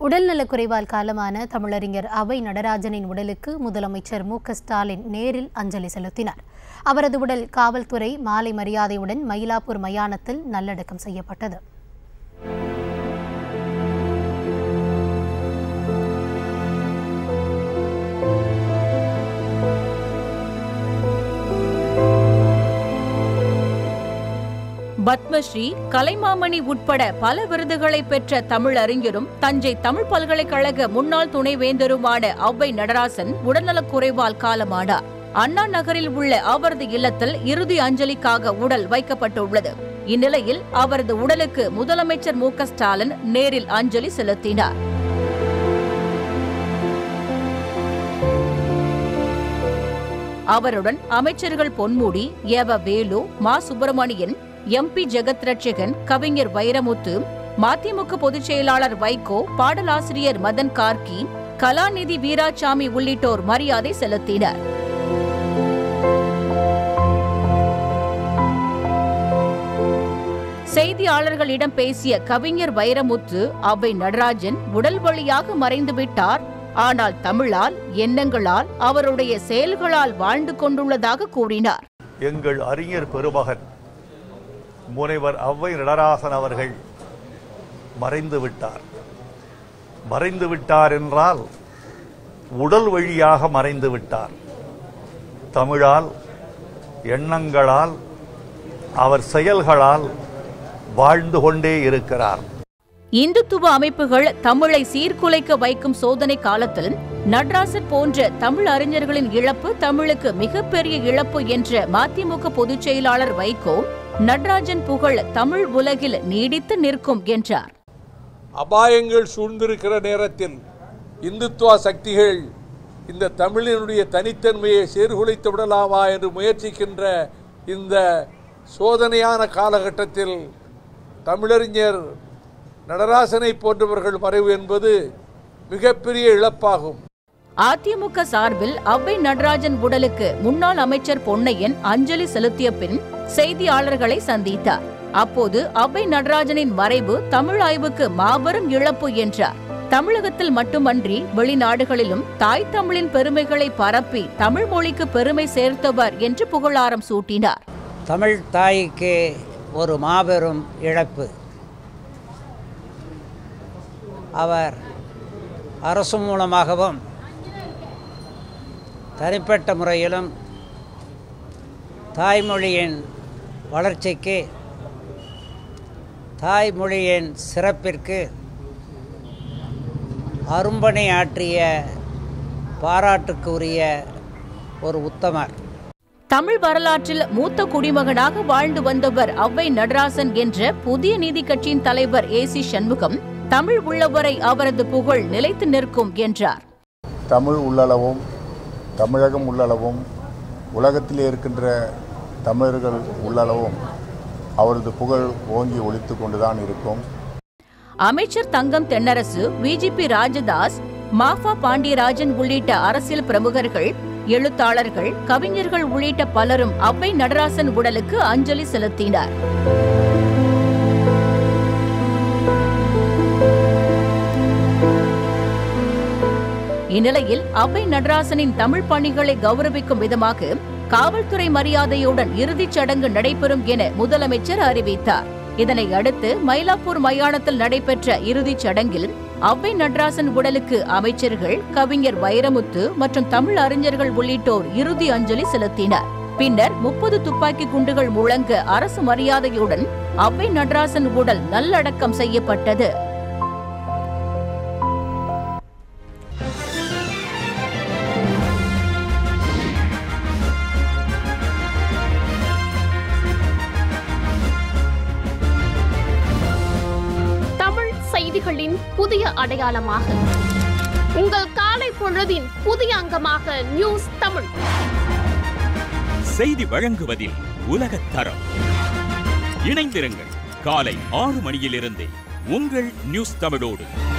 உடல்நலக்குறைவால் காலமான தமிழறிஞர் அவை நடராஜனின் உடலுக்கு முதலமைச்சர் மு க ஸ்டாலின் நேரில் அஞ்சலி செலுத்தினார் அவரது உடல் காவல்துறை மாலை மரியாதையுடன் மயிலாப்பூர் மயானத்தில் நல்லடக்கம் செய்யப்பட்டது பத்மஸ்ரீ கலைமாமணி உட்பட பல விருதுகளை பெற்ற தமிழறிஞரும் தஞ்சை தமிழ் பல்கலைக்கழக முன்னாள் துணைவேந்தருமான ஔவை நடராசன் உடல்நலக்குறைவால் காலமானார் அண்ணா நகரில் உள்ள அவரது இல்லத்தில் இறுதி அஞ்சலிக்காக உடல் வைக்கப்பட்டுள்ளது இந்நிலையில் அவரது உடலுக்கு முதலமைச்சர் மு க ஸ்டாலின் நேரில் அஞ்சலி செலுத்தினார் அவருடன் அமைச்சர்கள் பொன்முடி ஏவ வேலு மா சுப்பிரமணியன் எம்பி ஜெகத் ரட்சகன் கவிஞர் வைரமுத்து மதிமுக பொதுச் செயலாளர் வைகோ பாடலாசிரியர் மதன் கார்கி கலாநிதி வீராசாமி உள்ளிட்டோர் மரியாதை செலுத்தினர் செய்தியாளர்களிடம் பேசிய கவிஞர் வைரமுத்து அவை நடராஜன் உடல் வழியாக மறைந்து விட்டார் ஆனால் தமிழால் எண்ணங்களால் அவருடைய செயல்களால் வாழ்ந்து கொண்டுள்ளதாக கூறினார் எங்கள் அறிஞர் பெருமகன் முனைவர் ஔவை நடராசன் அவர்கள் மறைந்து விட்டார் மறைந்து விட்டார் என்றால் உடல் வழியாக மறைந்து விட்டார் தமிழால் எண்ணங்களால் அவர் செயல்களால் வாழ்ந்து கொண்டே இருக்கிறார் இந்துத்துவ அமைப்புகள் தமிழை சீர்குலைக்க வைக்கும் சோதனை காலத்தில் நடராசன் போன்ற தமிழ் அறிஞர்களின் இழப்பு தமிழுக்கு மிகப்பெரிய இழப்பு என்ற மதிமுக பொதுச் செயலாளர் வைகோ நடராஜன் புகழ் தமிழ் உலகில் நீடித்து நிற்கும் என்றார் அபாயங்கள் சூழ்ந்திருக்கிற நேரத்தில் இந்துத்துவ சக்திகள் இந்த தமிழினுடைய தனித்தன்மையை சீர்குலைத்து விடலாமா என்று முயற்சிக்கின்ற இந்த சோதனையான காலகட்டத்தில் தமிழறிஞர் நடராசனை போன்றவர்கள் மறைவு என்பது மிகப்பெரிய இழப்பாகும் அதிமுக சார்பில் அவ்வை நடராஜன் உடலுக்கு முன்னாள் அமைச்சர் பொன்னையன் அஞ்சலி செலுத்திய பின் செய்தியாளர்களை சந்தித்தார் அப்போது அவ்வை நடராஜனின் மறைவு தமிழ் ஆய்வுக்கு மாபெரும் இழப்பு என்றார் தமிழகத்தில் மட்டுமன்றி வெளிநாடுகளிலும் தாய் தமிழின் பெருமைகளை பரப்பி தமிழ் மொழிக்கு பெருமை சேர்த்தவர் என்று புகழாரம் சூட்டினார் தமிழ் தாய்க்கு ஒரு மாபெரும் இழப்பு அவர் அரசு மூலமாகவும் தனிப்பட்ட முறையிலும் தாய்மொழியின் வளர்ச்சிக்கு தாய்மொழியின் சிறப்பிற்கு அரும்பணி ஆற்றிய பாராட்டுக்குரிய ஒரு உத்தமர் தமிழ் வரலாற்றில் மூத்த குடிமகனாக வாழ்ந்து வந்தவர் அவ்வை நடராசன் என்ற புதிய நீதி கட்சியின் தலைவர் ஏ சி சண்முகம் தமிழ் உள்ளவரை அவரது புகழ் நிலைத்து நிற்கும் என்றார் தமிழ் உள்ளளவும் தமிழகம் உள்ளளவும் உலகத்திலே இருக்கின்ற தமிழர்கள் உள்ளளவும் அவரது புகழ் ஓங்கி ஒலித்து கொண்டுதான் இருக்கும் அமைச்சர் தங்கம் தென்னரசு விஜிபி ராஜதாஸ் மாஃபா பாண்டியராஜன் உள்ளிட்ட அரசியல் பிரமுகர்கள் எழுத்தாளர்கள் கவிஞர்கள் உள்ளிட்ட பலரும் அவ்வை நடராசன் உடலுக்கு அஞ்சலி செலுத்தினர் இந்நிலையில் அவ்வை நடராசனின் தமிழ் பணிகளை கௌரவிக்கும் விதமாக காவல்துறை மரியாதையுடன் இறுதிச் சடங்கு நடைபெறும் என முதலமைச்சர் அறிவித்தார் இதனை அடுத்து மயிலாப்பூர் மயானத்தில் நடைபெற்ற இறுதிச் சடங்கில் அவ்வை நடராசன் உடலுக்கு அமைச்சர்கள் கவிஞர் வைரமுத்து மற்றும் தமிழ் அறிஞர்கள் உள்ளிட்டோர் இறுதி அஞ்சலி செலுத்தினர் பின்னர் முப்பது துப்பாக்கி குண்டுகள் முழங்க அரசு மரியாதையுடன் அவ்வை நடராசன் உடல் நல்லடக்கம் செய்யப்பட்டது தமிழ் செய்திகளின் புதிய அடையாளமாக உங்கள் காலை பொழுதின் புதிய அங்கமாக நியூஸ் தமிழ் செய்தி வழங்குவதில் உலகத் தரம் இணைந்திருங்கள் காலை ஆறு மணியிலிருந்தே உங்கள் நியூஸ் தமிழோடு